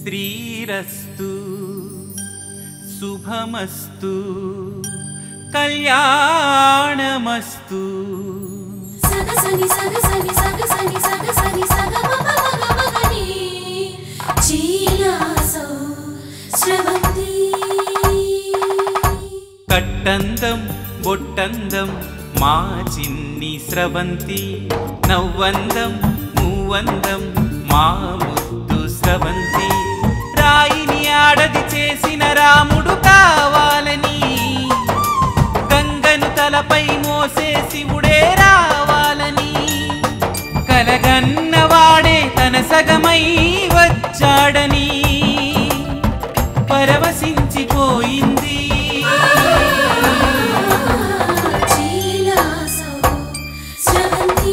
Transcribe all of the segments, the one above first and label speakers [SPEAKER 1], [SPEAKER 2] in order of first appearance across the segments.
[SPEAKER 1] శ్రీరస్తు శుభమస్తు కళ్యాణమస్తు
[SPEAKER 2] సగసని సగసని సగసని సగసని సగమగమగమగని చీలాసో స్రవంతి
[SPEAKER 1] కట్టందం బొట్టందం మా చిన్ని స్రవంతి నవ్వందం మూవందం మా ముద్దు స్రవంతి రాయిని ఆడది చేసిన రాముడు కావాలని గంగను తలపై మోసే శివుడే రావాలని కలగన్నవాడే తన సగమై వచ్చాడని పరవశించిపోయింది
[SPEAKER 2] చీలాసో స్రవంతి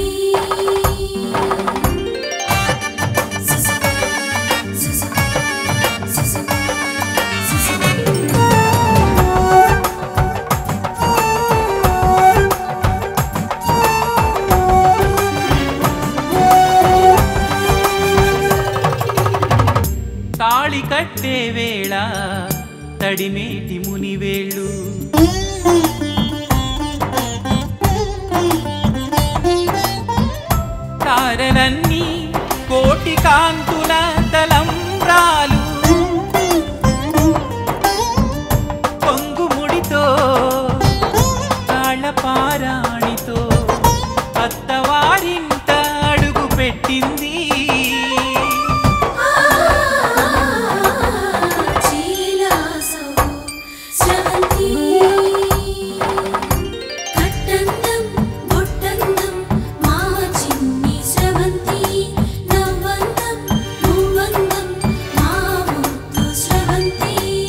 [SPEAKER 2] సుసు సుసు సుసు సుసు
[SPEAKER 1] తాళి కట్టే వేళ తడిమేటి మునివేళ్ళు తారలన్నీ కోటి కాంతుల తలంబ్రాలు పొంగుముడితో తాళపారాణితో అత్తవారింట అడుగు పెట్టింది
[SPEAKER 2] చీలాసో స్రవంతి కట్టందం బొట్టందం మా చిన్ని స్రవంతి నవ్వందం మూవందం మా ముద్దు స్రవంతి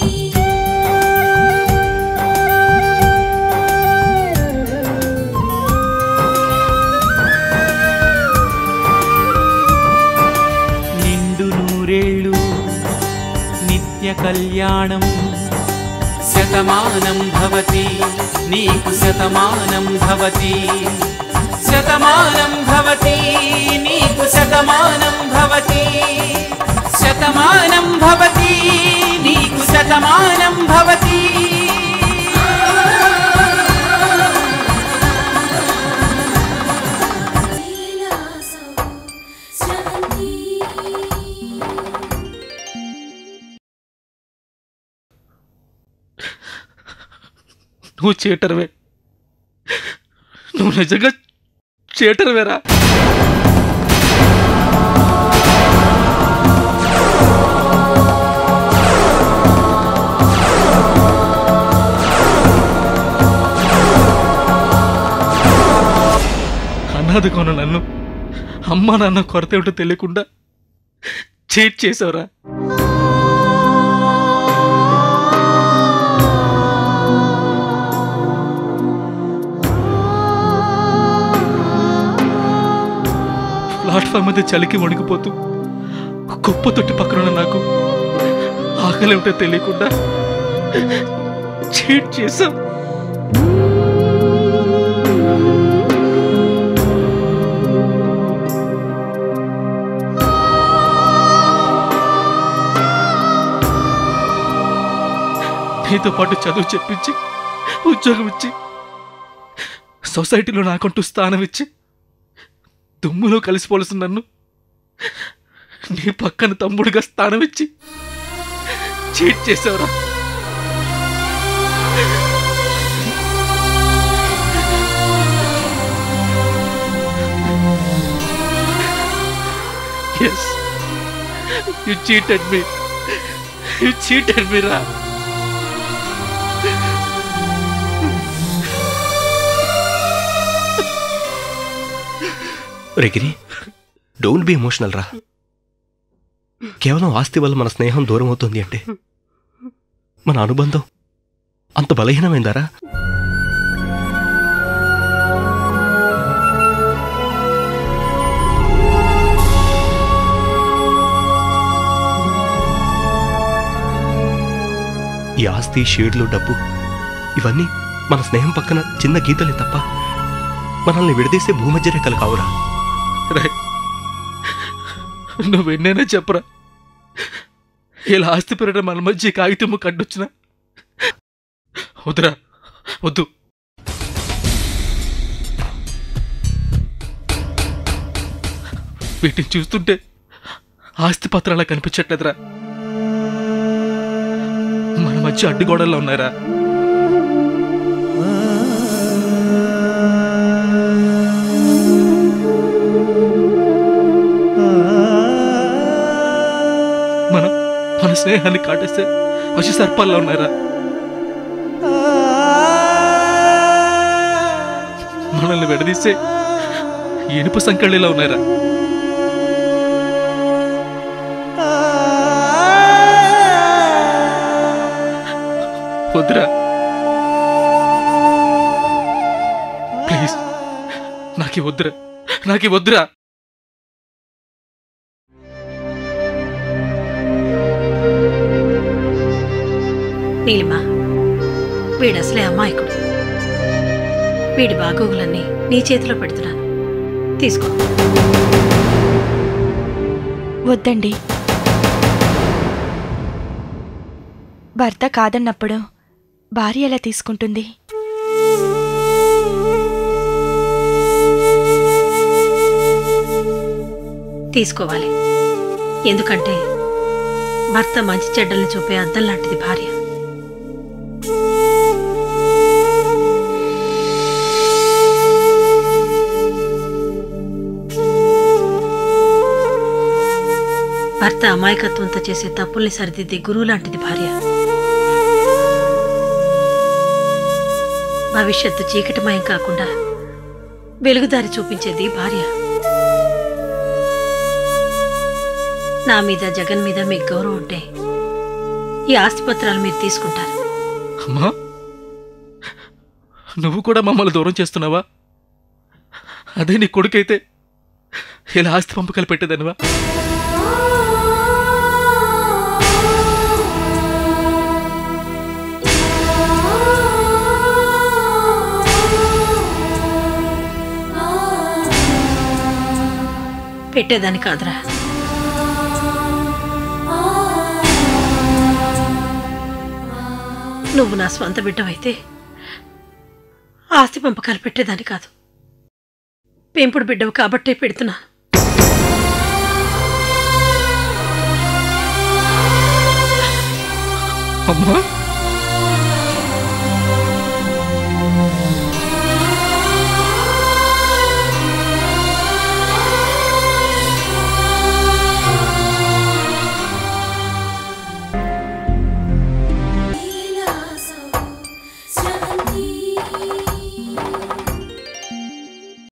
[SPEAKER 1] నిండు నూరేళ్ళు నిత్య కళ్యాణం శతమానం భవతి నీకు శతమానం భవతి శతమానం భవతి నీకు శతమానం భవతి శతమానం భవతి నీకు శతమానం భవతి
[SPEAKER 2] చీలాసో స్రవంతి
[SPEAKER 3] నువ్వు చేటర్వే నువ్వు నిజంగా చేటర్వేరా అన్నది కొన నన్ను అమ్మ నాన్న కొరత ఏమిటో తెలియకుండా చీట్ చేసావురా ప్లాట్ఫామ్ మీద చలికి వణికిపోతూ కుప్ప తొట్టి పక్కన నాకు ఆకలి ఏమిటో తెలియకుండా చీట్ చేసాం నీతో పాటు చదువు చెప్పించి ఉద్యోగం ఇచ్చి సొసైటీలో నాకంటూ స్థానం ఇచ్చి దుమ్ములో కలిసిపోలసిన నన్ను నీ పక్కన తమ్ముడుగా స్థానం ఇచ్చి చీట్ చేసావురా yes you cheated me you cheated me రా
[SPEAKER 4] రెగిరి డోంట్ బి ఎమోషనల్ రా కేవలం ఆస్తి వల్ల మన స్నేహం దూరం అవుతుంది అంటే మన అనుబంధం అంత బలహీనమైందారా ఈ ఆస్తి షేడ్లు డబ్బు ఇవన్నీ మన స్నేహం పక్కన చిన్న గీతలే తప్ప మనల్ని విడదీసే భూమధ్య రేఖలు కావురా
[SPEAKER 3] రే నువ్వెన్నైనా చెప్పరా ఇలా ఆస్తి పెరగడం మన మధ్య కాగితము కడ్డొచ్చిన వద్దురా వద్దు వీటిని చూస్తుంటే ఆస్తి పత్రాలా కనిపించట్లేదురా మన మధ్య అడ్డుగోడల్లో ఉన్నారా మన మన స్నేహాన్ని కాటేస్తే వచ్చి సర్పాల్లో ఉన్నారా మనల్ని విడదీస్తే ఇనుప సంకళ్ళిలో ఉన్నారా వద్దురా ప్లీజ్ నాకి వద్దురా నాకి వద్దురా
[SPEAKER 5] నీలిమా వీడసలే అమాయకుడు వీడి బాగోగులన్నీ నీ చేతిలో పెడుతున్నాను తీసుకో
[SPEAKER 6] వద్దండి భర్త కాదన్నప్పుడు భార్య ఎలా తీసుకుంటుంది
[SPEAKER 5] తీసుకోవాలి ఎందుకంటే భర్త మంచి చెడ్డల్ని చూపే అద్దం లాంటిది భార్య భర్త అమాయకత్వంతో చేసే తప్పుల్ని సరిదిద్దే గురువు లాంటిది భార్య భవిష్యత్తు చీకటిమయం కాకుండా వెలుగుదారి చూపించేది భార్య నా మీద జగన్ మీద మీకు గౌరవం ఉంటే ఈ ఆస్తిపత్రాలు మీరు తీసుకుంటారు
[SPEAKER 3] అమ్మా నువ్వు కూడా మమ్మల్ని దూరం చేస్తున్నావా అదే నీ కొడుకైతే ఇలా ఆస్తి పంపకాలు పెట్టేదానివా
[SPEAKER 5] పెట్టేదాని కాదురా నువ్వు నా స్వంత బిడ్డవైతే ఆస్తి పంపకాలు పెట్టేదాని కాదు పెంపుడు బిడ్డవు కాబట్టే పెడుతున్నా
[SPEAKER 3] అమ్మా